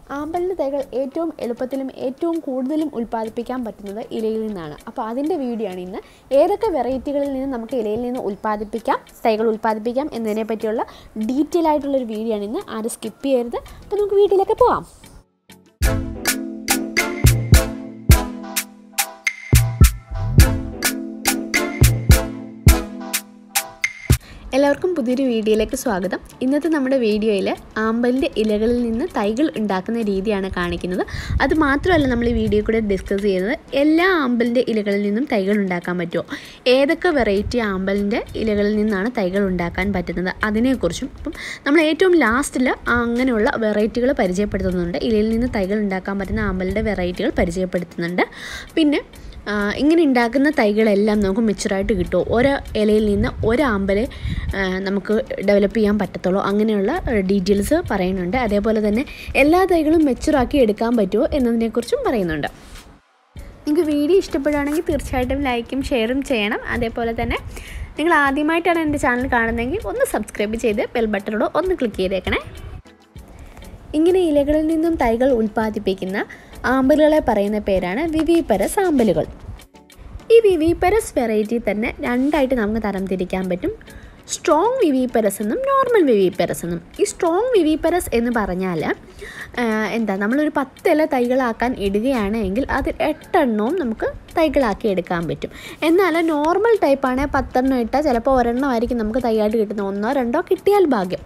ആമ്പലിൻ്റെ തൈകൾ ഏറ്റവും എളുപ്പത്തിലും ഏറ്റവും കൂടുതലും ഉൽപ്പാദിപ്പിക്കാൻ പറ്റുന്നത് ഇലയിൽ നിന്നാണ് അപ്പോൾ അതിൻ്റെ വീഡിയോ ആണ് ഇന്ന് ഏതൊക്കെ വെറൈറ്റികളിൽ നിന്ന് നമുക്ക് ഇലയിൽ നിന്ന് ഉൽപ്പാദിപ്പിക്കാം തൈകൾ ഉൽപ്പാദിപ്പിക്കാം എന്നതിനെ പറ്റിയുള്ള ഡീറ്റെയിൽ ആയിട്ടുള്ളൊരു വീഡിയോ ആണ് ഇന്ന് ആരും സ്കിപ്പ് ചെയ്യരുത് അപ്പോൾ നമുക്ക് വീട്ടിലേക്ക് പോവാം എല്ലാവർക്കും പുതിയൊരു വീഡിയോയിലേക്ക് സ്വാഗതം ഇന്നത്തെ നമ്മുടെ വീഡിയോയിൽ ആമ്പലിൻ്റെ ഇലകളിൽ നിന്ന് തൈകൾ ഉണ്ടാക്കുന്ന രീതിയാണ് കാണിക്കുന്നത് അത് മാത്രമല്ല നമ്മൾ ഈ വീഡിയോ കൂടെ ഡിസ്കസ് ചെയ്യുന്നത് എല്ലാ ആമ്പലിൻ്റെ ഇലകളിൽ നിന്നും തൈകൾ ഉണ്ടാക്കാൻ പറ്റുമോ ഏതൊക്കെ വെറൈറ്റി ആമ്പലിൻ്റെ ഇലകളിൽ നിന്നാണ് തൈകൾ ഉണ്ടാക്കാൻ പറ്റുന്നത് അതിനെക്കുറിച്ചും അപ്പം നമ്മൾ ഏറ്റവും ലാസ്റ്റിൽ അങ്ങനെയുള്ള വെറൈറ്റികൾ പരിചയപ്പെടുത്തുന്നുണ്ട് ഇലയിൽ നിന്ന് തൈകൾ ഉണ്ടാക്കാൻ പറ്റുന്ന ആമ്പലിൻ്റെ വെറൈറ്റികൾ പരിചയപ്പെടുത്തുന്നുണ്ട് പിന്നെ ആ, ഇങ്ങനെ ഉണ്ടാക്കുന്ന തൈകളെല്ലാം നമുക്ക് മെച്ചുറായിട്ട് കിട്ടുമോ ഓരോ ഇലയിൽ നിന്ന് ഒരാമ്പല് നമുക്ക് ഡെവലപ്പ് ചെയ്യാൻ പറ്റത്തുള്ളൂ അങ്ങനെയുള്ള ഡീറ്റെയിൽസ് പറയുന്നുണ്ട് അതേപോലെ തന്നെ എല്ലാ തൈകളും മെച്ചുറാക്കി എടുക്കാൻ പറ്റുമോ എന്നതിനെക്കുറിച്ചും പറയുന്നുണ്ട് നിങ്ങൾക്ക് വീഡിയോ ഇഷ്ടപ്പെടുകയാണെങ്കിൽ തീർച്ചയായിട്ടും ലൈക്കും ഷെയറും ചെയ്യണം അതേപോലെ തന്നെ നിങ്ങൾ ആദ്യമായിട്ടാണ് എൻ്റെ ചാനൽ കാണുന്നതെങ്കിൽ ഒന്ന് സബ്സ്ക്രൈബ് ചെയ്ത് ബെൽ ബട്ടണോട് ഒന്ന് ക്ലിക്ക് ചെയ്തേക്കണേ ഇങ്ങനെ ഇലകളിൽ നിന്നും തൈകൾ ഉൽപ്പാദിപ്പിക്കുന്ന ആമ്പലുകളെ പറയുന്ന പേരാണ് വിവിപരസ് ആമ്പലുകൾ ഈ വിവിപരസ് വെറൈറ്റി തന്നെ രണ്ടായിട്ട് നമുക്ക് തരംതിരിക്കാൻ പറ്റും സ്ട്രോങ് വിവിപരസ് എന്നും നോർമൽ വിവിപരസ് എന്നും ഈ സ്ട്രോങ് വിവിപരസ് എന്ന് പറഞ്ഞാൽ ആഹ്, എന്താ നമ്മളൊരു പത്ത് ഇല തൈകളാക്കാൻ ഇടുകയാണ് എങ്കിൽ അത് എട്ടെണ്ണവും നമുക്ക് തൈകളാക്കി എടുക്കാൻ പറ്റും എന്നാൽ നോർമൽ ടൈപ്പാണെങ്കിൽ പത്തെണ്ണം ഇട്ടാൽ ചിലപ്പോൾ ഒരെണ്ണം ആയിരിക്കും നമുക്ക് തൈയായിട്ട് കിട്ടുന്നത് ഒന്നോ രണ്ടോ കിട്ടിയാൽ ഭാഗ്യം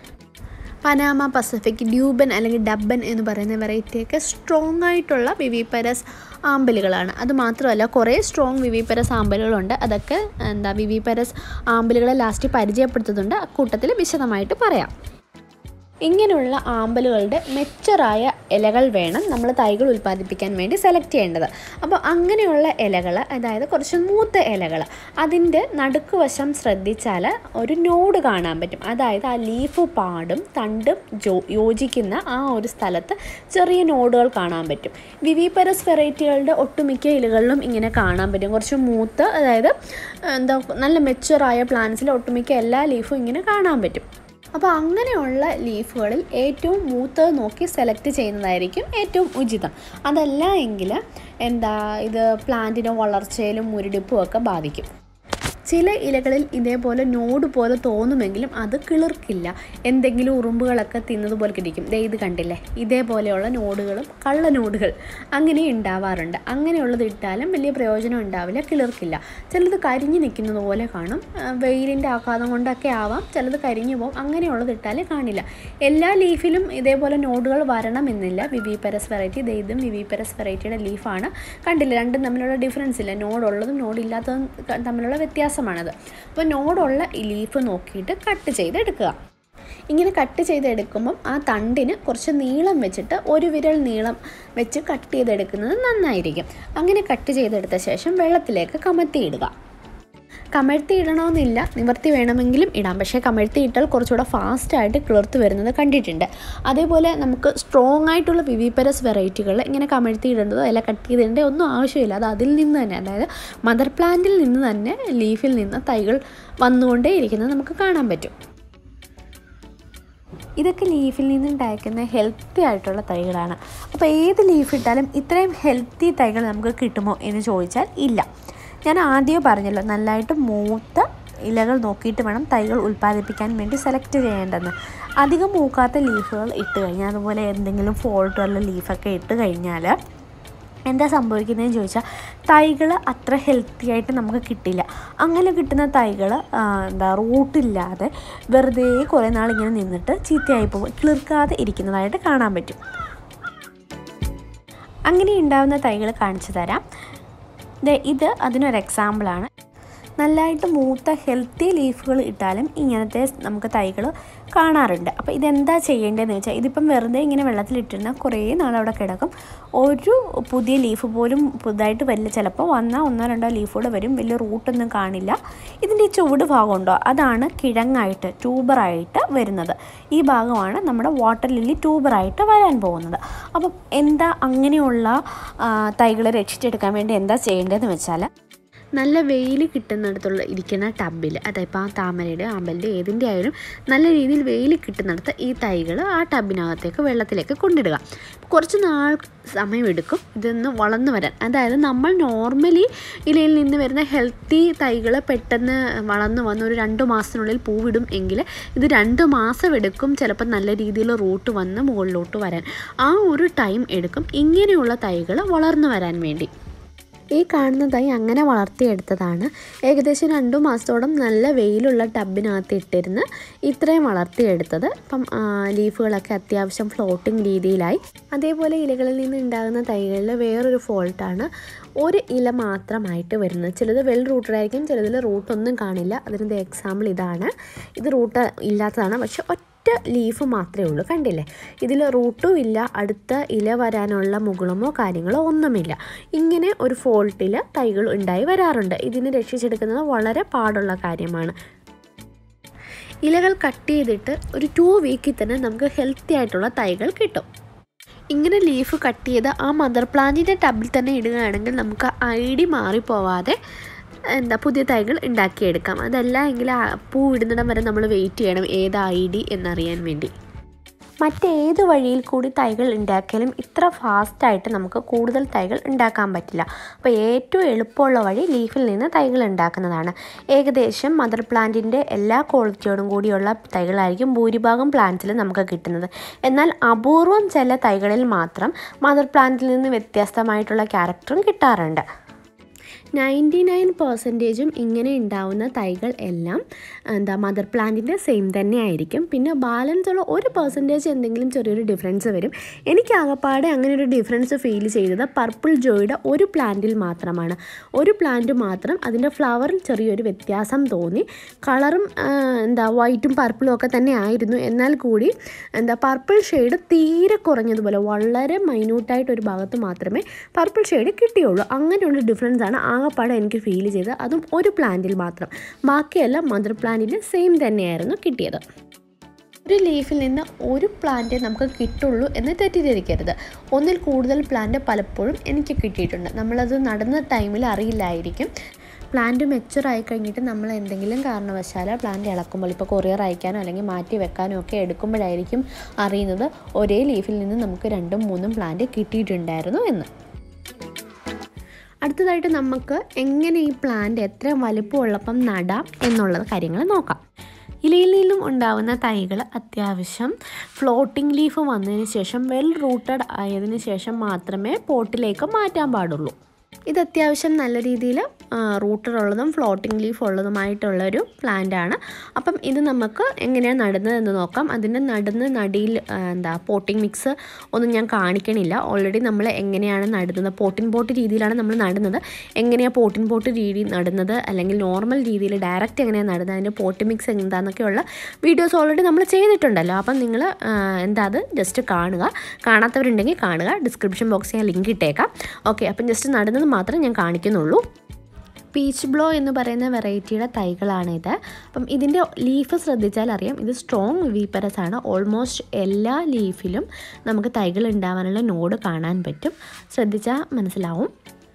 പനാമ പസഫിക് ഡ്യൂബൻ അല്ലെങ്കിൽ ഡബ്ബൻ എന്ന് പറയുന്ന വെറൈറ്റിയൊക്കെ സ്ട്രോങ് ആയിട്ടുള്ള വിവിപരസ് ആമ്പലുകളാണ് അത് മാത്രമല്ല കുറേ സ്ട്രോങ് വിവിപരസ് ആമ്പലുകളുണ്ട് അതൊക്കെ എന്താ വിവിപരസ് ആമ്പലുകളെ ലാസ്റ്റ് പരിചയപ്പെടുത്തുന്നുണ്ട് അക്കൂട്ടത്തിൽ വിശദമായിട്ട് പറയാം ഇങ്ങനെയുള്ള ആമ്പലുകളുടെ മെച്ചറായ ഇലകൾ വേണം നമ്മൾ തൈകൾ ഉൽപ്പാദിപ്പിക്കാൻ വേണ്ടി സെലക്ട് ചെയ്യേണ്ടത് അപ്പോൾ അങ്ങനെയുള്ള ഇലകൾ അതായത് കുറച്ച് മൂത്ത ഇലകൾ അതിൻ്റെ നടുക്ക് വശം ശ്രദ്ധിച്ചാൽ ഒരു നോഡ് കാണാൻ പറ്റും അതായത് ആ ലീഫ് പാടും തണ്ടും ജോ യോജിക്കുന്ന ആ ഒരു സ്ഥലത്ത് ചെറിയ നോഡുകൾ കാണാൻ പറ്റും വിവിപരസ് വെറൈറ്റികളുടെ ഒട്ടുമിക്ക ഇലകളിലും ഇങ്ങനെ കാണാൻ പറ്റും കുറച്ച് മൂത്ത് അതായത് എന്താ നല്ല മെച്ചുറായ പ്ലാന്റ്സിലെ ഒട്ടുമിക്ക എല്ലാ ലീഫും ഇങ്ങനെ കാണാൻ പറ്റും അപ്പോൾ അങ്ങനെയുള്ള ലീഫുകളിൽ ഏറ്റവും മൂത്തത് നോക്കി സെലക്ട് ചെയ്യുന്നതായിരിക്കും ഏറ്റവും ഉചിതം അതല്ല എങ്കിൽ എന്താ ഇത് പ്ലാന്റിൻ്റെ വളർച്ചയിലും മുരടിപ്പും ഒക്കെ ബാധിക്കും ചില ഇലകളിൽ ഇതേപോലെ നോഡ് പോലെ തോന്നുമെങ്കിലും അത് കിളിർക്കില്ല എന്തെങ്കിലും ഉറുമ്പുകളൊക്കെ തിന്നതുപോലെ ഇരിക്കും ദേ ഇത് കണ്ടില്ലേ ഇതേപോലെയുള്ള നോഡുകളും കള്ള നോഡുകൾ അങ്ങനെ ഉണ്ടാവാറുണ്ട് അങ്ങനെയുള്ളത് ഇട്ടാലും വലിയ പ്രയോജനം ഉണ്ടാവില്ല കിളിർക്കില്ല ചിലത് കരിഞ്ഞു നിൽക്കുന്നത് പോലെ കാണും ആ, വെയിലിൻ്റെ ആഘാതം കൊണ്ടൊക്കെ ആവാം ചിലത് കരിഞ്ഞു പോകും അങ്ങനെയുള്ളത് ഇട്ടാൽ കാണില്ല എല്ലാ ലീഫിലും ഇതേപോലെ നോഡുകൾ വരണമെന്നില്ല വിവിപരസ് വെറൈറ്റി ദേ ഇതും വിവിപരസ് വെറൈറ്റിയുടെ ലീഫാണ് കണ്ടില്ല രണ്ടും തമ്മിലുള്ള ഡിഫറൻസ് ഇല്ല നോഡുള്ളതും നോഡില്ലാത്തതും ക- തമ്മിലുള്ള വ്യത്യാസമാണത് അപ്പോൾ നോഡുള്ള ഈ ലീഫ് നോക്കിയിട്ട് കട്ട് ചെയ്തെടുക്കുക ഇങ്ങനെ കട്ട് ചെയ്തെടുക്കുമ്പം ആ തണ്ടിന് കുറച്ച് നീളം വെച്ചിട്ട് ഒരു വിരൽ നീളം വെച്ച് കട്ട് ചെയ്തെടുക്കുന്നത് നന്നായിരിക്കും അങ്ങനെ കട്ട് ചെയ്തെടുത്ത ശേഷം വെള്ളത്തിലേക്ക് കമത്തിയിടുക കമഴ്ത്തി ഇടണമെന്നില്ല നിവർത്തി വേണമെങ്കിലും ഇടാം പക്ഷേ കമഴ്ത്തി ഇട്ടാൽ കുറച്ചുകൂടെ ഫാസ്റ്റായിട്ട് കിളിർത്ത് വരുന്നത് കണ്ടിട്ടുണ്ട് അതേപോലെ നമുക്ക് സ്ട്രോങ് ആയിട്ടുള്ള വിവിപരസ് വെറൈറ്റികൾ ഇങ്ങനെ കമഴ്ത്തി ഇടേണ്ടതോ അല്ല കട്ട് ചെയ്തിടേണ്ടോ ഒന്നും ആവശ്യമില്ല അത് അതിൽ നിന്ന് തന്നെ അതായത് മദർ പ്ലാന്റിൽ നിന്ന് തന്നെ ലീഫിൽ നിന്ന് തൈകൾ വന്നുകൊണ്ടേ ഇരിക്കുന്നത് നമുക്ക് കാണാൻ പറ്റും ഇതൊക്കെ ലീഫിൽ നിന്നുണ്ടാക്കുന്ന ഹെൽത്തി ആയിട്ടുള്ള തൈകളാണ് അപ്പോൾ ഏത് ലീഫ് ഇട്ടാലും ഇത്രയും ഹെൽത്തി തൈകൾ നമുക്ക് കിട്ടുമോ എന്ന് ചോദിച്ചാൽ ഇല്ല ഞാൻ ആദ്യമേ പറഞ്ഞല്ലോ നല്ലതായിട്ട് മൂത്ത ഇലകൾ നോക്കിയിട്ട് വേണം തൈകൾ ഉൽപ്പാദിപ്പിക്കാൻ വേണ്ടി സെലക്ട് ചെയ്യേണ്ടതെന്ന് അധികം മൂക്കാത്ത ലീഫുകൾ ഇട്ട് കഴിഞ്ഞാൽ അതുപോലെ എന്തെങ്കിലും ഫോൾട്ടുള്ള ലീഫൊക്കെ ഇട്ട് കഴിഞ്ഞാൽ എന്താ സംഭവിക്കുന്നതെന്ന് ചോദിച്ചാൽ തൈകൾ അത്ര ഹെൽത്തി ആയിട്ട് നമുക്ക് കിട്ടില്ല അങ്ങനെ കിട്ടുന്ന തൈകൾ എന്താ റൂട്ടില്ലാതെ വെറുതെ കുറേ നാൾ ഇങ്ങനെ നിന്നിട്ട് ചീത്തയായി പോകും കിളിർക്കാതെ ഇരിക്കുന്നതായിട്ട് കാണാൻ പറ്റും അങ്ങനെ ഉണ്ടാവുന്ന തൈകൾ കാണിച്ചു തരാം ദേ ഇത് അതിനൊരു എക്സാമ്പിളാണ് നല്ലതായിട്ട് മൂത്ത ഹെൽത്തി ലീഫുകൾ ഇട്ടാലും ഇങ്ങനത്തെ നമുക്ക് തൈകൾ കാണാറുണ്ട് അപ്പോൾ ഇതെന്താ ചെയ്യേണ്ടതെന്ന് വെച്ചാൽ ഇതിപ്പം വെറുതെ ഇങ്ങനെ വെള്ളത്തിലിട്ടിരുന്നാൽ കുറേ നാൾ അവിടെ കിടക്കും ഒരു പുതിയ ലീഫ് പോലും പുതുതായിട്ട് വരില്ല ചിലപ്പോൾ വന്നാൽ ഒന്നോ രണ്ടോ ലീഫ് കൂടെ വരും വലിയ റൂട്ടൊന്നും കാണില്ല ഇതിൻ്റെ ഈ ചുവട് ഭാഗമുണ്ടോ അതാണ് കിഴങ്ങായിട്ട് ട്യൂബറായിട്ട് വരുന്നത് ഈ ഭാഗമാണ് നമ്മുടെ വാട്ടർ ലില്ലി ട്യൂബറായിട്ട് വരാൻ പോകുന്നത് അപ്പം എന്താ അങ്ങനെയുള്ള തൈകളെ രക്ഷിച്ചെടുക്കാൻ വേണ്ടി എന്താ ചെയ്യേണ്ടതെന്ന് വെച്ചാൽ നല്ല വെയിൽ കിട്ടുന്നിടത്തുള്ള ഇരിക്കുന്ന ടബിൽ അതായത് ആ താമരയുടെ ആമ്പലിൻ്റെ ഏതിൻ്റെ ആയാലും നല്ല രീതിയിൽ വെയിൽ കിട്ടുന്നിടത്ത് ഈ തൈകൾ ആ ടബിനകത്തേക്ക് വെള്ളത്തിലേക്ക് കൊണ്ടിടുക കുറച്ച് നാൾ സമയമെടുക്കും ഇതൊന്ന് വളർന്നു വരാൻ അതായത് നമ്മൾ നോർമലി ഇലയിൽ നിന്ന് വരുന്ന ഹെൽത്തി തൈകൾ പെട്ടെന്ന് വളർന്നു വന്ന് ഒരു രണ്ട് മാസത്തിനുള്ളിൽ പൂവിടും എങ്കിൽ ഇത് രണ്ട് മാസം എടുക്കും ചിലപ്പോൾ നല്ല രീതിയിൽ റൂട്ട് വന്ന് മുകളിലോട്ട് വരാൻ ആ ഒരു ടൈം എടുക്കും ഇങ്ങനെയുള്ള തൈകൾ വളർന്നു വരാൻ വേണ്ടി ഈ കാണുന്ന തൈ അങ്ങനെ വളർത്തിയെടുത്തതാണ് ഏകദേശം രണ്ടു മാസത്തോളം നല്ല വെയിലുള്ള ടബിനകത്ത് ഇട്ടിരുന്ന് ഇത്രയും വളർത്തിയെടുത്തത് ഇപ്പം ആ, ലീഫുകളൊക്കെ അത്യാവശ്യം ഫ്ലോട്ടിംഗ് രീതിയിലായി അതേപോലെ ഇലകളിൽ നിന്ന് ഉണ്ടാകുന്ന തൈകളിൽ വേറൊരു ഫോൾട്ടാണ് ഒരു ഇല മാത്രമായിട്ട് വരുന്നത് ചിലത് വെൽ റൂട്ടഡ് ആയിരിക്കും ചിലതിൽ റൂട്ടൊന്നും കാണില്ല അതിൻ്റെ എക്സാമ്പിൾ ഇതാണ് ഇത് റൂട്ട് ഇല്ലാത്തതാണ് പക്ഷെ ഒറ്റ ലീഫ് മാത്രമേ ഉള്ളൂ കണ്ടില്ലേ ഇതിൽ റൂട്ടും ഇല്ല അടുത്ത ഇല വരാനുള്ള മുകുളമോ കാര്യങ്ങളോ ഒന്നുമില്ല ഇങ്ങനെ ഒരു ഫോൾട്ടിൽ തൈകൾ ഉണ്ടായി വരാറുണ്ട് ഇതിനെ രക്ഷിച്ചെടുക്കുന്നത് വളരെ പാടുള്ള കാര്യമാണ് ഇലകൾ കട്ട് ചെയ്തിട്ട് ഒരു ടു വീക്കിൽ തന്നെ നമുക്ക് ഹെൽത്തി ആയിട്ടുള്ള തൈകൾ കിട്ടും ഇങ്ങനെ ലീഫ് കട്ട് ചെയ്ത് ആ മദർ പ്ലാന്റിൻ്റെ ടബിൽ തന്നെ ഇടുകയാണെങ്കിൽ നമുക്ക് ഐ ഡി മാറിപ്പോവാതെ എന്താ പുതിയ തൈകൾ ഉണ്ടാക്കിയെടുക്കാം അതല്ല എങ്കിൽ ആ പൂ ഇടുന്നിടം വരെ നമ്മൾ വെയിറ്റ് ചെയ്യണം ഏത് ഐ ഡി എന്നറിയാൻ വേണ്ടി മറ്റേത് വഴിയിൽ കൂടി തൈകൾ ഉണ്ടാക്കിയാലും ഇത്ര ഫാസ്റ്റായിട്ട് നമുക്ക് കൂടുതൽ തൈകൾ ഉണ്ടാക്കാൻ പറ്റില്ല അപ്പോൾ ഏറ്റവും എളുപ്പമുള്ള വഴി ലീഫിൽ നിന്ന് തൈകൾ ഉണ്ടാക്കുന്നതാണ് ഏകദേശം മദർ പ്ലാന്റിൻ്റെ എല്ലാ ക്വാളിറ്റിയോടും കൂടിയുള്ള തൈകളായിരിക്കും ഭൂരിഭാഗം പ്ലാന്റ്സിൽ നമുക്ക് കിട്ടുന്നത് എന്നാൽ അപൂർവം ചില തൈകളിൽ മാത്രം മദർ പ്ലാന്റിൽ നിന്ന് വ്യത്യസ്തമായിട്ടുള്ള ക്യാരക്ടറും കിട്ടാറുണ്ട് നയൻറ്റി നയൻ പെർസെൻറ്റേജും ഇങ്ങനെ ഉണ്ടാവുന്ന തൈകൾ എല്ലാം എന്താ മദർ പ്ലാന്റിൻ്റെ സെയിം തന്നെ ആയിരിക്കും പിന്നെ ബാലൻസ് ഉള്ള ഒരു പെർസെൻറ്റേജ് എന്തെങ്കിലും ചെറിയൊരു ഡിഫറൻസ് വരും എനിക്ക് ആകപ്പാടെ അങ്ങനെ ഒരു ഡിഫറൻസ് ഫീൽ ചെയ്തത് പർപ്പിൾ ജോയുടെ ഒരു പ്ലാന്റിൽ മാത്രമാണ് ഒരു പ്ലാന്റ് മാത്രം അതിൻ്റെ ഫ്ലവറിൽ ചെറിയൊരു വ്യത്യാസം തോന്നി കളറും എന്താ വൈറ്റും പർപ്പിളും ഒക്കെ തന്നെ ആയിരുന്നു എന്നാൽ കൂടി എന്താ പർപ്പിൾ ഷെയ്ഡ് തീരെ കുറഞ്ഞതുപോലെ വളരെ മൈന്യൂട്ടായിട്ട് ഒരു ഭാഗത്ത് മാത്രമേ പർപ്പിൾ ഷെയ്ഡ് കിട്ടിയുള്ളൂ അങ്ങനെയുള്ള ഡിഫറൻസ് ആണ് ആകപ്പാടെ എനിക്ക് ഫീൽ ചെയ്തത് അതും ഒരു പ്ലാന്റിൽ മാത്രം ബാക്കിയെല്ലാം മദർ പ്ലാന്റിന് സെയിം തന്നെയായിരുന്നു കിട്ടിയത് ഒരു ലീഫിൽ നിന്ന് ഒരു പ്ലാന്റ് നമുക്ക് കിട്ടുള്ളൂ എന്ന് തെറ്റിദ്ധരിക്കരുത് ഒന്നിൽ കൂടുതൽ പ്ലാന്റ് പലപ്പോഴും എനിക്ക് കിട്ടിയിട്ടുണ്ട് നമ്മളത് നടന്ന ടൈമിൽ അറിയില്ലായിരിക്കും പ്ലാന്റ് മെച്ചുർ ആയി കഴിഞ്ഞിട്ട് നമ്മൾ എന്തെങ്കിലും കാരണവശാൽ പ്ലാന്റ് ഇളക്കുമ്പോൾ ഇപ്പോൾ കൊറിയർ അയക്കാനോ അല്ലെങ്കിൽ മാറ്റി വെക്കാനോ ഒക്കെ എടുക്കുമ്പോഴായിരിക്കും അറിയുന്നത് ഒരേ ലീഫിൽ നിന്ന് നമുക്ക് രണ്ടും മൂന്നും പ്ലാന്റ് കിട്ടിയിട്ടുണ്ടായിരുന്നു എന്ന് അടുത്തതായിട്ട് നമുക്ക് എങ്ങനെ ഈ പ്ലാന്റ് എത്ര വലുപ്പമുള്ളപ്പം നടാം എന്നുള്ള കാര്യങ്ങൾ നോക്കാം ഇലയിൽ നിന്നും ഉണ്ടാവുന്ന തൈകൾ അത്യാവശ്യം ഫ്ലോട്ടിംഗ് ലീഫ് വന്നതിന് ശേഷം വെൽ റൂട്ടഡ് ആയതിനു ശേഷം മാത്രമേ പോട്ടിലേക്ക് മാറ്റാൻ പാടുള്ളൂ ഇത് അത്യാവശ്യം നല്ല രീതിയിൽ റൂട്ടഡ് ഉള്ളതും ഫ്ലോട്ടിംഗ് ലീഫ് ഉള്ളതുമായിട്ടുള്ളൊരു പ്ലാന്റ് ആണ് അപ്പം ഇത് നമുക്ക് എങ്ങനെയാണ് നടുന്നതെന്ന് നോക്കാം അതിൻ്റെ നടുന്ന നടിയിൽ ആ, എന്താ പോട്ടിംഗ് മിക്സ് ഒന്നും ഞാൻ കാണിക്കണില്ല ഓൾറെഡി നമ്മൾ എങ്ങനെയാണ് നടുന്നത് പോട്ടിൻ പോട്ട് രീതിയിലാണ് നമ്മൾ നടുന്നത് എങ്ങനെയാണ് പോട്ടിൻ പോട്ട് രീതി നടുന്നത് അല്ലെങ്കിൽ നോർമൽ രീതിയിൽ ഡയറക്റ്റ് എങ്ങനെയാണ് നടുന്നത് അതിൻ്റെ പോട്ട് മിക്സ് എന്താണെന്നൊക്കെയുള്ള വീഡിയോസ് ഓൾറെഡി നമ്മൾ ചെയ്തിട്ടുണ്ടല്ലോ അപ്പം നിങ്ങൾ എന്താ അത് ജസ്റ്റ് കാണുക കാണാത്തവരുണ്ടെങ്കിൽ കാണുക ഡിസ്ക്രിപ്ഷൻ ബോക്സിൽ ഞാൻ ലിങ്ക് ഇട്ടേക്കാം ഓക്കെ അപ്പം ജസ്റ്റ് നടുന്നത് മാത്രം ഞാൻ കാണിക്കുന്നുള്ളൂ പീച്ച് ബ്ലോ എന്ന് പറയുന്ന വെറൈറ്റിയുടെ തൈകളാണിത് അപ്പം ഇതിൻ്റെ ലീഫ് ശ്രദ്ധിച്ചാൽ അറിയാം ഇത് സ്ട്രോങ് വീപ്പരസ് ആണ് ഓൾമോസ്റ്റ് എല്ലാ ലീഫിലും നമുക്ക് തൈകൾ ഉണ്ടാവാനുള്ള നോഡ് കാണാൻ പറ്റും ശ്രദ്ധിച്ചാൽ മനസ്സിലാവും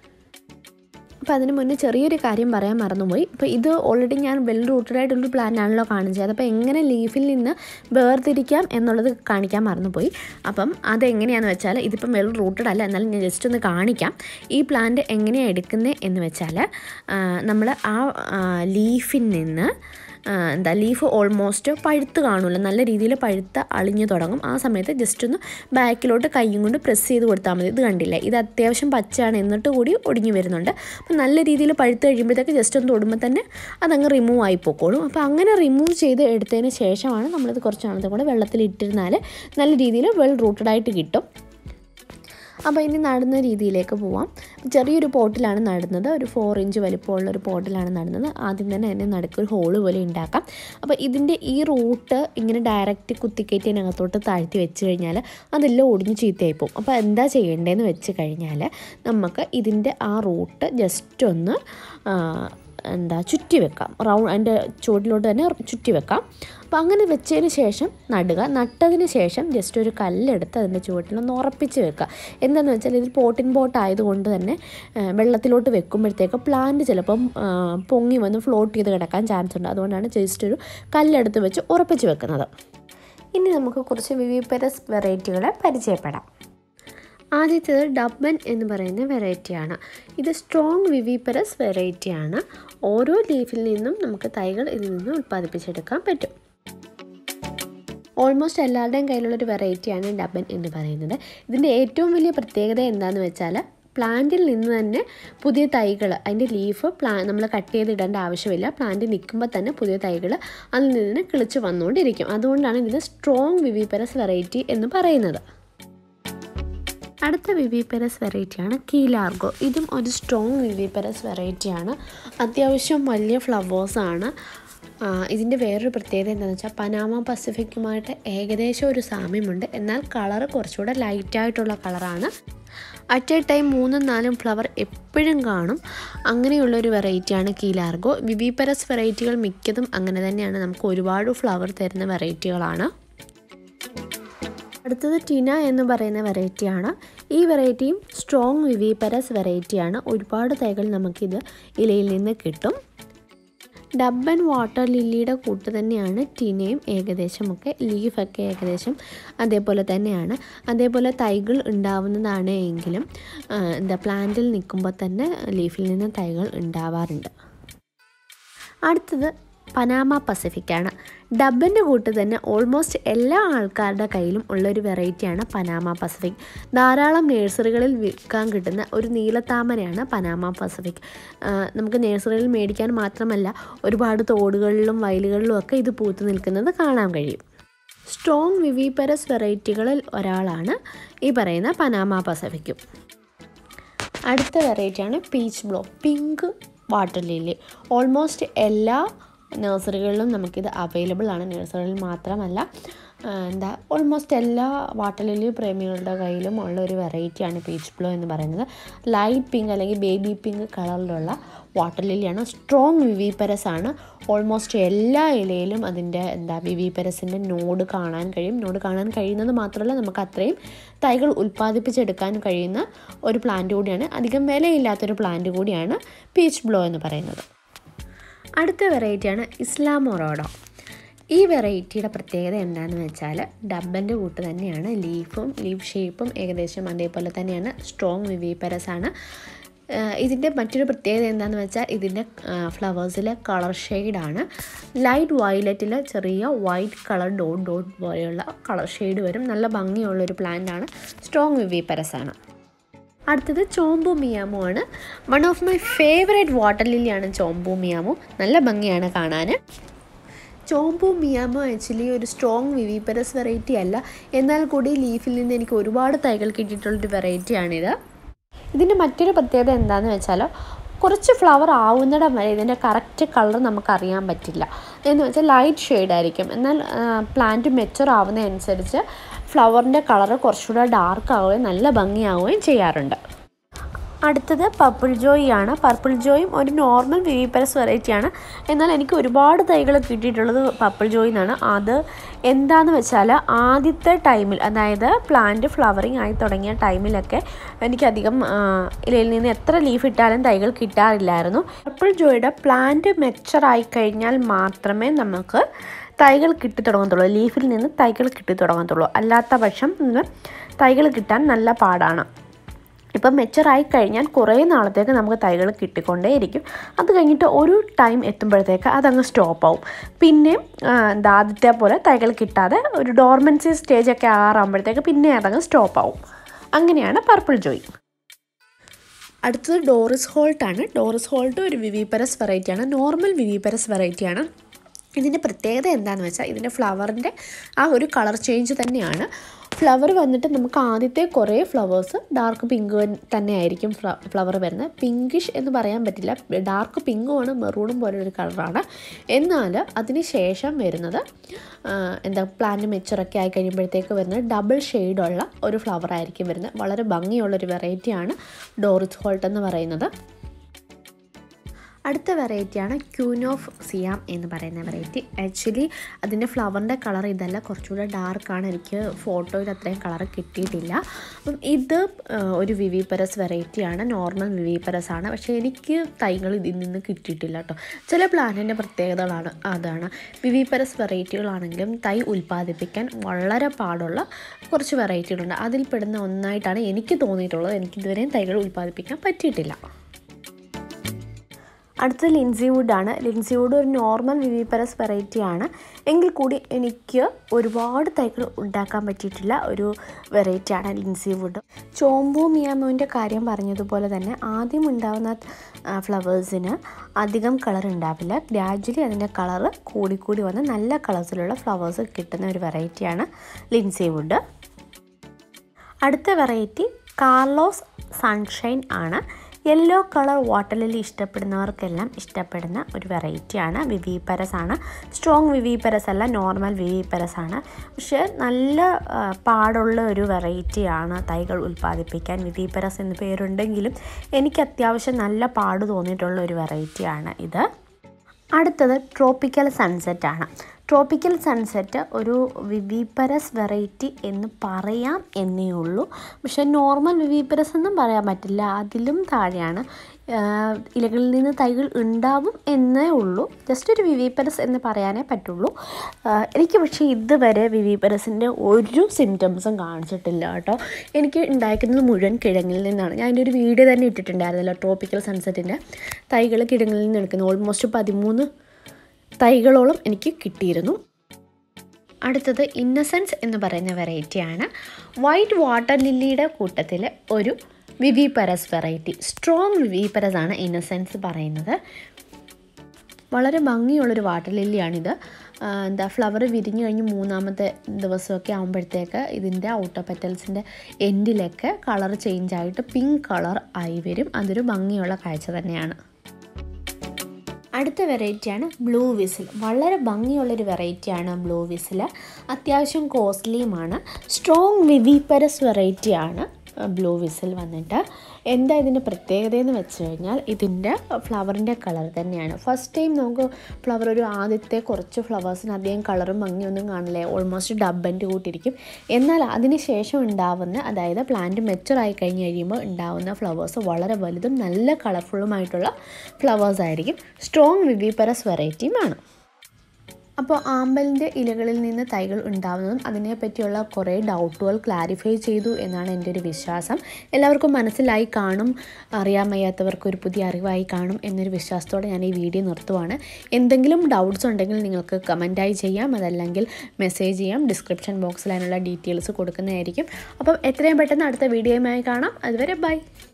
അപ്പോൾ അതിന് മുന്നേ ചെറിയൊരു കാര്യം പറയാൻ മറന്നുപോയി ഇപ്പോൾ ഇത് ഓൾറെഡി ഞാൻ വെൽ റൂട്ടഡ് ആയിട്ടുള്ളൊരു പ്ലാൻ ആണല്ലോ കാണിച്ചത് അപ്പോൾ എങ്ങനെ ലീഫിൽ നിന്ന് വേർതിരിക്കാം എന്നുള്ളത് കാണിക്കാൻ മറന്നുപോയി അപ്പം അതെങ്ങനെയാണെന്ന് വെച്ചാൽ ഇതിപ്പം വെൽ റൂട്ടഡ് അല്ല എന്നാലും ഞാൻ ജസ്റ്റ് ഒന്ന് കാണിക്കാം ഈ പ്ലാന്റ് എങ്ങനെയാണ് എടുക്കുന്നത് എന്ന് വെച്ചാൽ നമ്മൾ ആ ലീഫിൽ നിന്ന് ആ, എന്താ ലീഫ് ഓൾമോസ്റ്റ് പഴുത്ത് കാണുമല്ലോ നല്ല രീതിയിൽ പഴുത്ത് അളിഞ്ഞു തുടങ്ങും ആ സമയത്ത് ജസ്റ്റ് ഒന്ന് ബാക്കിലോട്ട് കൈയും കൊണ്ട് പ്രസ് ചെയ്ത് കൊടുത്താൽ മതി ഇത് കണ്ടില്ലേ ഇത് അത്യാവശ്യം പച്ചയാണ് എന്നിട്ട് കൂടി ഒടിഞ്ഞു വരുന്നുണ്ട് അപ്പം നല്ല രീതിയിൽ പഴുത്ത് കഴിയുമ്പോഴത്തേക്ക് ജസ്റ്റ് ഒന്ന് തൊടുമ്പോൾ തന്നെ അതങ്ങ് റിമൂവ് ആയി പോക്കോളും അപ്പോൾ അങ്ങനെ റിമൂവ് ചെയ്ത് എടുത്തതിന് ശേഷമാണ് നമ്മളിത് കുറച്ച് നാളത്തെ കൂടെ വെള്ളത്തിൽ ഇട്ടിരുന്നാൽ നല്ല രീതിയിൽ വെൽ റൂട്ടഡ് ആയിട്ട് കിട്ടും അപ്പോൾ ഇനി നടുന്ന രീതിയിലേക്ക് പോവാം ചെറിയൊരു പോട്ടിലാണ് നടുന്നത് ഒരു ഫോർ ഇഞ്ച് വലിപ്പമുള്ള ഒരു പോട്ടിലാണ് നടുന്നത് ആദ്യം തന്നെ അതിനെ നടുക്ക് ഒരു ഹോള് പോലെ ഉണ്ടാക്കാം അപ്പോൾ ഇതിൻ്റെ ഈ റൂട്ട് ഇങ്ങനെ ഡയറക്റ്റ് കുത്തിക്കയറ്റിനകത്തോട്ട് താഴ്ത്തി വെച്ച് കഴിഞ്ഞാൽ അതെല്ലാം ഒടിഞ്ഞ് ചീത്തയായി പോകും അപ്പോൾ എന്താ ചെയ്യേണ്ടതെന്ന് വെച്ച് കഴിഞ്ഞാൽ നമുക്ക് ഇതിൻ്റെ ആ റൂട്ട് ജസ്റ്റ് ഒന്ന് ആ, എന്താ ചുറ്റി വെക്കാം റൗണ്ട് അതിൻ്റെ ചുവട്ടിലോട്ട് തന്നെ ചുറ്റി വെക്കാം അപ്പോൾ അങ്ങനെ വെച്ചതിന് ശേഷം നടുക നട്ടതിന് ശേഷം ജസ്റ്റ് ഒരു കല്ലെടുത്ത് അതിൻ്റെ ചുവട്ടിലൊന്ന് ഉറപ്പിച്ച് വെക്കുക എന്താണെന്ന് വെച്ചാൽ ഇത് പോട്ടിൻ ബോട്ട് ആയതുകൊണ്ട് തന്നെ ആ, വെള്ളത്തിലോട്ട് വെക്കുമ്പോഴത്തേക്ക് പ്ലാന്റ് ചിലപ്പം ആ, പൊങ്ങി വന്ന് ഫ്ലോട്ട് ചെയ്ത് കിടക്കാൻ ചാൻസ് ഉണ്ട് അതുകൊണ്ടാണ് ജസ്റ്റ് ഒരു കല്ലെടുത്ത് വെച്ച് ഉറപ്പിച്ച് വെക്കുന്നത് ഇനി നമുക്ക് കുറച്ച് വിവിപെരസ് വെറൈറ്റികളെ പരിചയപ്പെടാം ആദ്യത്തേത് ഡബ്ബൻ എന്ന് പറയുന്ന വെറൈറ്റിയാണ് ഇത് സ്ട്രോങ് വിവിപെരസ് വെറൈറ്റിയാണ് ഓരോ ലീഫിൽ നിന്നും നമുക്ക് തൈകൾ ഇതിൽ നിന്ന് ഉൽപ്പാദിപ്പിച്ചെടുക്കാൻ പറ്റും ഓൾമോസ്റ്റ് എല്ലാവരുടെയും കയ്യിലുള്ളൊരു വെറൈറ്റിയാണ് ഡബൻ എന്ന് പറയുന്നത് ഇതിൻ്റെ ഏറ്റവും വലിയ പ്രത്യേകത എന്താണെന്ന് വെച്ചാൽ പ്ലാന്റിൽ നിന്ന് തന്നെ പുതിയ തൈകൾ അതിൻ്റെ ലീഫ് പ്ലാ നമ്മൾ കട്ട് ചെയ്തിടേണ്ട ആവശ്യമില്ല പ്ലാന്റ് നിൽക്കുമ്പോൾ തന്നെ പുതിയ തൈകൾ അതിൽ നിന്ന് കിളിച്ച് വന്നുകൊണ്ടിരിക്കും അതുകൊണ്ടാണ് ഇതിന് സ്ട്രോങ് വിവിപെരസ് വെറൈറ്റി എന്ന് പറയുന്നത് അടുത്ത വിവിപെരസ് വെറൈറ്റിയാണ് കീലാർഗോ ഇതും ഒരു സ്ട്രോങ് വിവിപെരസ് വെറൈറ്റിയാണ് അത്യാവശ്യം വലിയ ഫ്ലവേഴ്സാണ് ഇതിൻ്റെ വേറൊരു പ്രത്യേകത എന്താണെന്ന് വെച്ചാൽ പനാമ പസഫിക്കുമായിട്ട് ഏകദേശം ഒരു സാമ്യമുണ്ട് എന്നാൽ കളർ കുറച്ചുകൂടെ ലൈറ്റായിട്ടുള്ള കളറാണ് അറ്റ് എ ടൈം മൂന്നും നാലും ഫ്ലവർ എപ്പോഴും കാണും അങ്ങനെയുള്ളൊരു വെറൈറ്റിയാണ് കീലാർഗോ വിവിപെരസ് വെറൈറ്റികൾ മിക്കതും അങ്ങനെ തന്നെയാണ് നമുക്ക് ഒരുപാട് ഫ്ലവർ തരുന്ന വെറൈറ്റികളാണ് അടുത്തത് ടിന എന്ന് പറയുന്ന വെറൈറ്റിയാണ് ഈ വെറൈറ്റിയും സ്ട്രോങ് വിവിപെരസ് വെറൈറ്റിയാണ് ഒരുപാട് തൈകൾ നമുക്കിത് ഇലയിൽ നിന്ന് കിട്ടും ഡബൻ വാട്ടർ ലില്ലിയുടെ കൂട്ട് തന്നെയാണ് ടിനയും ഏകദേശമൊക്കെ ലീഫൊക്കെ ഏകദേശം അതേപോലെ തന്നെയാണ് അതേപോലെ തൈകൾ ഉണ്ടാവുന്നതാണ് എങ്കിലും ആ, എന്താ പ്ലാന്റിൽ നിൽക്കുമ്പോൾ തന്നെ ലീഫിൽ നിന്ന് തൈകൾ ഉണ്ടാവാറുണ്ട് അടുത്തത് പനാമ പസഫിക്കാണ് ഡബിൻ്റെ കൂട്ട് തന്നെ ഓൾമോസ്റ്റ് എല്ലാ ആൾക്കാരുടെ കയ്യിലും ഉള്ളൊരു വെറൈറ്റിയാണ് പനാമ പസഫിക് ധാരാളം നേഴ്സറികളിൽ വിൽക്കാൻ കിട്ടുന്ന ഒരു നീലത്താമരയാണ് പനാമ പസഫിക് ആ, നമുക്ക് നേഴ്സറിയിൽ മേടിക്കാൻ മാത്രമല്ല ഒരുപാട് തോടുകളിലും വയലുകളിലും ഒക്കെ ഇത് പൂത്തു നിൽക്കുന്നത് കാണാൻ കഴിയും സ്ട്രോങ് വിവിപെരസ് വെറൈറ്റികളിൽ ഒരാളാണ് ഈ പറയുന്ന പനാമ പസഫിക്കും അടുത്ത വെറൈറ്റിയാണ് peach blow pink water lily almost എല്ലാ നഴ്സറികളിലും നമുക്കിത് അവൈലബിൾ ആണ് നഴ്സറികളിൽ മാത്രമല്ല ആ, എന്താ ഓൾമോസ്റ്റ് എല്ലാ വാട്ടർ ലില്ലി പ്രേമികളുടെ കയ്യിലും ഉള്ള ഒരു വെറൈറ്റിയാണ് പീച്ച് ബ്ലോ എന്ന് പറയുന്നത് ലൈറ്റ് പിങ്ക് അല്ലെങ്കിൽ ബേബി പിങ്ക് കളറിലുള്ള വാട്ടർ ലില്ലിയാണ് സ്ട്രോങ് വിവിപെരസ് ആണ് ഓൾമോസ്റ്റ് എല്ലാ ഇലയിലും അതിൻ്റെ എന്താ വിവിപെരസിൻ്റെ നോഡ് കാണാൻ കഴിയും നോഡ് കാണാൻ കഴിയുന്നത് മാത്രമല്ല നമുക്ക് അത്രയും തൈകൾ ഉൽപ്പാദിപ്പിച്ചെടുക്കാൻ കഴിയുന്ന ഒരു പ്ലാന്റ് കൂടിയാണ് അധികം വിലയില്ലാത്തൊരു പ്ലാന്റ് കൂടിയാണ് പീച്ച് ബ്ലോ എന്ന് പറയുന്നത് അടുത്ത വെറൈറ്റിയാണ് ഇസ്ലാമൊറോഡോ ഈ വെറൈറ്റിയുടെ പ്രത്യേകത എന്താണെന്ന് വെച്ചാൽ ഡബ്ബൻ്റെ കൂട്ട് തന്നെയാണ് ലീഫും ലീഫ് ഷേപ്പും ഏകദേശം അതേപോലെ തന്നെയാണ് സ്ട്രോങ് വിവിപെരസ് ആണ് ഇതിൻ്റെ മറ്റൊരു പ്രത്യേകത എന്താണെന്ന് വെച്ചാൽ ഇതിൻ്റെ ഫ്ലവേഴ്സിലെ കളർ ഷെയ്ഡാണ് ലൈറ്റ് വയലറ്റിൽ ചെറിയ വൈറ്റ് കളർ ഡോട്ട് ഡോട്ട് പോലെയുള്ള കളർ ഷെയ്ഡ് വരും നല്ല ഭംഗിയുള്ളൊരു പ്ലാന്റാണ് സ്ട്രോങ് വിവിപെരസ് ആണ് അടുത്തത് ചോമ്പു മിയാമോ ആണ് one of my favourite water ലില്ലിയാണ് ചോമ്പു മിയാമോ നല്ല ഭംഗിയാണ് കാണാൻ ചോമ്പു മിയാമോ ആക്ച്വലി ഒരു സ്ട്രോങ് വിവിപെരസ് വെറൈറ്റി അല്ല എന്നാൽ കൂടി ലീഫിൽ നിന്ന് എനിക്ക് ഒരുപാട് തൈകൾ കിട്ടിയിട്ടുള്ളൊരു വെറൈറ്റിയാണിത് ഇതിൻ്റെ മറ്റൊരു പ്രത്യേകത എന്താണെന്ന് വെച്ചാൽ കുറച്ച് ഫ്ലവർ ആവുന്നിടം വരെ ഇതിൻ്റെ കറക്റ്റ് കളർ നമുക്കറിയാൻ പറ്റില്ല എന്ന് വെച്ചാൽ ലൈറ്റ് ഷെയ്ഡ് ആയിരിക്കും എന്നാൽ പ്ലാന്റ് മെച്ചർ ആവുന്നതനുസരിച്ച് ഫ്ലവറിൻ്റെ കളർ കുറച്ചുകൂടെ ഡാർക്ക് ആവുകയും നല്ല ഭംഗിയാവുകയും ചെയ്യാറുണ്ട് അടുത്തത് പർപ്പിൾ ജോയി ആണ് പർപ്പിൾ ജോയും ഒരു നോർമൽ വിവിപെരസ് വെറൈറ്റിയാണ് എന്നാൽ എനിക്ക് ഒരുപാട് തൈകൾ കിട്ടിയിട്ടുള്ളത് പർപ്പിൾ ജോയി എന്നാണ് അത് എന്താണെന്ന് വെച്ചാൽ ആദ്യത്തെ ടൈമിൽ അതായത് പ്ലാന്റ് ഫ്ലവറിങ് ആയി തുടങ്ങിയ ടൈമിലൊക്കെ എനിക്കധികം ആ, ഇലയിൽ നിന്ന് എത്ര ലീഫ് ഇട്ടാലും തൈകൾ കിട്ടാറില്ലായിരുന്നു പർപ്പിൾ ജോയുടെ പ്ലാന്റ് മെച്ചറായി കഴിഞ്ഞാൽ മാത്രമേ നമുക്ക് തൈകൾ കിട്ടി തുടങ്ങത്തുള്ളൂ ലീഫിൽ നിന്ന് തൈകൾ കിട്ടി തുടങ്ങത്തുള്ളൂ അല്ലാത്ത പക്ഷം ഇന്ന് തൈകൾ കിട്ടാൻ നല്ല പാടാണ് ഇപ്പം മെച്ചറായി കഴിഞ്ഞാൽ കുറേ നാളത്തേക്ക് നമുക്ക് തൈകൾ കിട്ടിക്കൊണ്ടേയിരിക്കും അത് കഴിഞ്ഞിട്ട് ഒരു ടൈം എത്തുമ്പോഴത്തേക്ക് അതങ്ങ് സ്റ്റോപ്പ് ആവും പിന്നെ ആ, എന്താ ആദ്യത്തെ പോലെ തൈകൾ കിട്ടാതെ ഒരു ഡോർമൻസി സ്റ്റേജൊക്കെ ആറാകുമ്പോഴത്തേക്ക് പിന്നെ അതങ്ങ് സ്റ്റോപ്പ് ആവും അങ്ങനെയാണ് പർപ്പിൾ ജോയ് അടുത്തത് ഡോറിസ് ഹോൾട്ട് ആണ് ഡോറിസ് ഹോൾട്ട് ഒരു വിവിപെരസ് വെറൈറ്റിയാണ് നോർമൽ വിവിപെരസ് വെറൈറ്റിയാണ് ഇതിൻ്റെ പ്രത്യേകത എന്താണെന്ന് വെച്ചാൽ ഇതിൻ്റെ ഫ്ലവറിൻ്റെ ആ ഒരു കളർ ചേഞ്ച് തന്നെയാണ് ഫ്ലവർ വന്നിട്ട് നമുക്ക് ആദ്യത്തെ കുറേ ഫ്ലവേഴ്സ് ഡാർക്ക് പിങ്ക് തന്നെ ആയിരിക്കും ഫ്ലവർ വരുന്നത് പിങ്കിഷ് എന്ന് പറയാൻ പറ്റില്ല ഡാർക്ക് പിങ്കുമാണ് മെറൂണും പോലെ ഒരു കളറാണ് എന്നാൽ അതിന് ശേഷം വരുന്നത് ആ, എന്താ പ്ലാന്റ് മെച്ചറൊക്കെ ആയി കഴിയുമ്പോഴത്തേക്ക് വരുന്നത് ഡബിൾ ഷെയ്ഡുള്ള ഒരു ഫ്ലവർ ആയിരിക്കും വരുന്നത് വളരെ ഭംഗിയുള്ളൊരു വെറൈറ്റിയാണ് ഡോറിസ് ഹോൾട്ട് എന്ന് പറയുന്നത് അടുത്ത വെറൈറ്റിയാണ് ക്യൂൻ ഓഫ് സിയാം എന്ന് പറയുന്ന വെറൈറ്റി ആക്ച്വലി അതിൻ്റെ ഫ്ലവറിൻ്റെ കളർ ഇതല്ല കുറച്ചുകൂടെ ഡാർക്കാണ് എനിക്ക് ഫോട്ടോയിൽ അത്രയും കളർ കിട്ടിയിട്ടില്ല അപ്പം ഇത് ആ, ഒരു വിവിപരസ് വെറൈറ്റിയാണ് നോർമൽ വിവിപരസ് ആണ് പക്ഷേ എനിക്ക് തൈകൾ ഇതിൽ നിന്ന് കിട്ടിയിട്ടില്ല കേട്ടോ ചില പ്ലാന്റിൻ്റെ പ്രത്യേകതകളാണ് അതാണ് വിവിപരസ് വെറൈറ്റികളാണെങ്കിലും തൈ ഉൽപ്പാദിപ്പിക്കാൻ വളരെ പാടുള്ള കുറച്ച് വെറൈറ്റികളുണ്ട് അതിൽ പെടുന്ന ഒന്നായിട്ടാണ് എനിക്ക് തോന്നിയിട്ടുള്ളത് എനിക്കിതുവരെയും തൈകൾ ഉൽപ്പാദിപ്പിക്കാൻ പറ്റിയിട്ടില്ല അടുത്തത് ലിൻസി വുഡാണ് ലിൻസി വുഡ് ഒരു നോർമൽ വിവിപരസ് വെറൈറ്റി ആണ് എങ്കിൽ കൂടി എനിക്ക് ഒരുപാട് തൈകൾ ഉണ്ടാക്കാൻ പറ്റിയിട്ടില്ല ഒരു വെറൈറ്റിയാണ് ലിൻസി വുഡ് ചോമ്പു മിയാമോൻ്റെ കാര്യം പറഞ്ഞതുപോലെ തന്നെ ആദ്യം ഉണ്ടാകുന്ന ഫ്ലവേഴ്സിന് അധികം കളർ ഉണ്ടാവില്ല ഗ്രാജ്വലി അതിൻ്റെ കളറ് കൂടിക്കൂടി വന്ന് നല്ല കളേഴ്സിലുള്ള ഫ്ലവേഴ്സ് കിട്ടുന്ന ഒരു വെറൈറ്റിയാണ് ലിൻസി വുഡ് അടുത്ത വെറൈറ്റി കാർലോസ് സൺഷൈൻ ആണ് യെല്ലോ കളർ വാട്ടർ ലില്ലി ഇഷ്ടപ്പെടുന്നവർക്കെല്ലാം ഇഷ്ടപ്പെടുന്ന ഒരു വെറൈറ്റിയാണ് വിവിപരസ് ആണ് സ്ട്രോങ് വിവിപരസ് അല്ല നോർമൽ വിവിപരസ് ആണ് പക്ഷേ നല്ല ആ, പാടുള്ള ഒരു വെറൈറ്റിയാണ് തൈകൾ ഉൽപ്പാദിപ്പിക്കാൻ വിവിപരസ് എന്ന് പേരുണ്ടെങ്കിലും എനിക്ക് അത്യാവശ്യം നല്ല പാട് തോന്നിയിട്ടുള്ള ഒരു വെറൈറ്റിയാണ് ഇത് അടുത്തത് ട്രോപ്പിക്കൽ സൺസെറ്റ് ആണ് ട്രോപ്പിക്കൽ സൺസെറ്റ് ഒരു വിവിപരസ് വെറൈറ്റി എന്ന് പറയാം എന്നേ ഉള്ളൂ പക്ഷേ നോർമൽ വിവിപരസ് എന്നും പറയാൻ പറ്റില്ല അതിലും താഴെയാണ് ആഹ് ഇലകളിൽ നിന്ന് തൈകൾ ഉണ്ടാവും എന്നേ ഉള്ളൂ ജസ്റ്റ് ഒരു വിവിപരസ് എന്ന് പറയാനേ പറ്റുള്ളൂ ആഹ് എനിക്ക് പക്ഷേ ഇതുവരെ വിവിപരസിൻ്റെ ഒരു സിംറ്റംസും കാണിച്ചിട്ടില്ല കേട്ടോ എനിക്ക് ഉണ്ടായിരിക്കുന്നത് മുഴുവൻ കിഴങ്ങിൽ നിന്നാണ് ഞാൻ എൻ്റെ ഒരു വീഡിയോ തന്നെ ഇട്ടിട്ടുണ്ടായിരുന്നല്ലോ ട്രോപ്പിക്കൽ സൺസെറ്റിൻ്റെ തൈകൾ കിഴങ്ങിൽ നിന്ന് എടുക്കുന്നത് ഓൾമോസ്റ്റ് പതിമൂന്ന് തൈകളോളം എനിക്ക് കിട്ടിയിരുന്നു അടുത്തത് ഇന്നസെൻസ് എന്ന് പറയുന്ന വെറൈറ്റിയാണ് വൈറ്റ് വാട്ടർ ലില്ലിയുടെ കൂട്ടത്തിൽ ഒരു വിവിപരസ് വെറൈറ്റി സ്ട്രോങ് വിവിപരസ് ആണ് ഇന്നസെൻസ് പറയുന്നത് വളരെ ഭംഗിയുള്ളൊരു വാട്ടർ ലില്ലിയാണിത് ആ, എന്താ ഫ്ലവർ വിരിഞ്ഞു കഴിഞ്ഞ് മൂന്നാമത്തെ ദിവസമൊക്കെ ആകുമ്പോഴത്തേക്ക് ഇതിൻ്റെ ഔട്ടർ പെറ്റൽസിൻ്റെ എൻഡിലൊക്കെ കളർ ചേഞ്ച് ആയിട്ട് പിങ്ക് കളർ ആയി വരും അതൊരു ഭംഗിയുള്ള കാഴ്ച തന്നെയാണ് അടുത്ത വെറൈറ്റിയാണ് ബ്ലൂ വിസിൽ വളരെ ഭംഗിയുള്ളൊരു വെറൈറ്റിയാണ് ബ്ലൂ വിസിൽ അത്യാവശ്യം കോസ്റ്റ്ലിയുമാണ് സ്ട്രോങ് വിവിപരസ് വെറൈറ്റിയാണ് ബ്ലൂ വിസിൽ വന്നിട്ട് എന്താ ഇതിൻ്റെ പ്രത്യേകത എന്ന് വെച്ച് കഴിഞ്ഞാൽ ഇതിൻ്റെ ഫ്ലവറിൻ്റെ കളർ തന്നെയാണ് ഫസ്റ്റ് ടൈം നമുക്ക് ഫ്ലവർ ഒരു ആദ്യത്തെ കുറച്ച് ഫ്ലവേഴ്സിന് അധികം കളറും ഭംഗിയൊന്നും കാണില്ലേ ഓൾമോസ്റ്റ് ഡബ്ബൻ്റെ കൂട്ടിരിക്കും എന്നാൽ അതിന് ശേഷം ഉണ്ടാവുന്ന അതായത് പ്ലാന്റ് മെച്ചുറായി കഴിഞ്ഞ് കഴിയുമ്പോൾ ഉണ്ടാവുന്ന ഫ്ലവേഴ്സ് വളരെ വലുതും നല്ല കളർഫുള്ളുമായിട്ടുള്ള ഫ്ലവേഴ്സ് ആയിരിക്കും സ്ട്രോങ് വിവിപരസ് വെറൈറ്റിയുമാണ് അപ്പോൾ ആമ്പലിൻ്റെ ഇലകളിൽ നിന്ന് തൈകൾ ഉണ്ടാവുന്നതും അതിനെപ്പറ്റിയുള്ള കുറേ ഡൗട്ടുകൾ ക്ലാരിഫൈ ചെയ്തു എന്നാണ് എൻ്റെ ഒരു വിശ്വാസം എല്ലാവർക്കും മനസ്സിലായി കാണും അറിയാൻ വയ്യാത്തവർക്ക് ഒരു പുതിയ അറിവായി കാണും എന്നൊരു വിശ്വാസത്തോടെ ഞാൻ ഈ വീഡിയോ നിർത്തുവാണ് എന്തെങ്കിലും ഡൗട്ട്സ് ഉണ്ടെങ്കിൽ നിങ്ങൾക്ക് കമൻറ്റായി ചെയ്യാം അതല്ലെങ്കിൽ മെസ്സേജ് ചെയ്യാം ഡിസ്ക്രിപ്ഷൻ ബോക്സിൽ അതിനുള്ള ഡീറ്റെയിൽസ് കൊടുക്കുന്നതായിരിക്കും അപ്പം എത്രയും പെട്ടെന്ന് അടുത്ത വീഡിയോയുമായി കാണാം അതുവരെ ബൈ